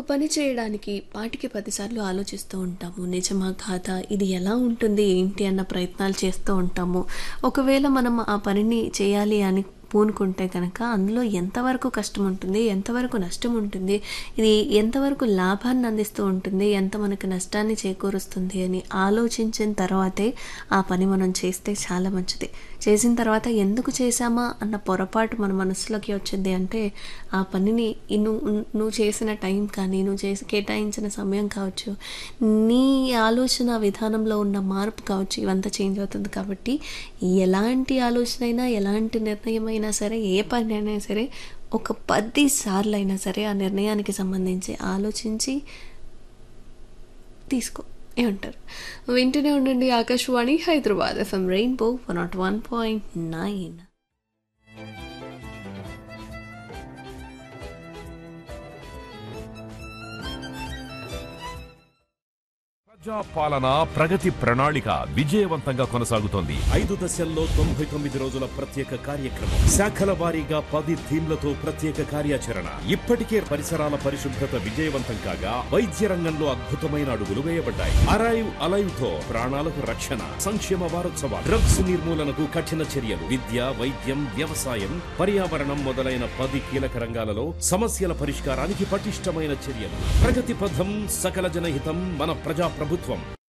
పని చేయడానికి పాటికి పదిసార్లు ఆలోచిస్తూ ఉంటాము నిజమా కాదా ఇది ఎలా ఉంటుంది ఏంటి అన్న ప్రయత్నాలు చేస్తూ ఉంటాము ఒకవేళ మనం ఆ పనిని చేయాలి అని పూనుకుంటే కనుక అందులో ఎంతవరకు కష్టం ఉంటుంది ఎంతవరకు నష్టం ఉంటుంది ఇది ఎంతవరకు లాభాన్ని అందిస్తూ ఉంటుంది ఎంత మనకు నష్టాన్ని చేకూరుస్తుంది అని ఆలోచించిన తర్వాతే ఆ పని మనం చేస్తే చాలా మంచిది చేసిన తర్వాత ఎందుకు చేశామా అన్న పొరపాటు మన మనసులోకి వచ్చింది అంటే ఆ పనిని ఈ నువ్వు నువ్వు చేసిన టైం కానీ నువ్వు చేసి కేటాయించిన సమయం కావచ్చు నీ ఆలోచన విధానంలో ఉన్న మార్పు కావచ్చు ఇవంతా చేంజ్ అవుతుంది కాబట్టి ఎలాంటి ఆలోచన అయినా ఎలాంటి నిర్ణయం అయినా సరే ఏ పని అయినా సరే ఒక పది సార్లు అయినా సరే ఆ నిర్ణయానికి సంబంధించి ఆలోచించి తీసుకో ఏమంటారు వింటూనే ఉండండి Akashvani Hyderabad FM Rainbow one nought one point nine ప్రజా పాలన ప్రగతి ప్రణాళిక విజయవంతంగా కొనసాగుతోంది ఐదు దశల్లో తొంభై తొమ్మిది రోజుల ప్రత్యేక కార్యక్రమం శాఖల వారీగా పది థీమ్లతో ప్రత్యేక కార్యాచరణ ఇప్పటికే పరిసరాల పరిశుభ్రత విజయవంతం కాగా వైద్య రంగంలో అద్భుతమైన అడుగులు వేయబడ్డాయి అరైవ్ అలైవ్ తో ప్రాణాలకు రక్షణ సంక్షేమ వారోత్సవాలు డ్రగ్స్ నిర్మూలనకు కఠిన చర్యలు విద్య వైద్యం వ్యవసాయం పర్యావరణం మొదలైన పది కీలక రంగాలలో సమస్యల పరిష్కారానికి పటిష్టమైన చర్యలు ప్రగతి పథం సకల జనహితం మన ప్రజా ప్రభుత్వం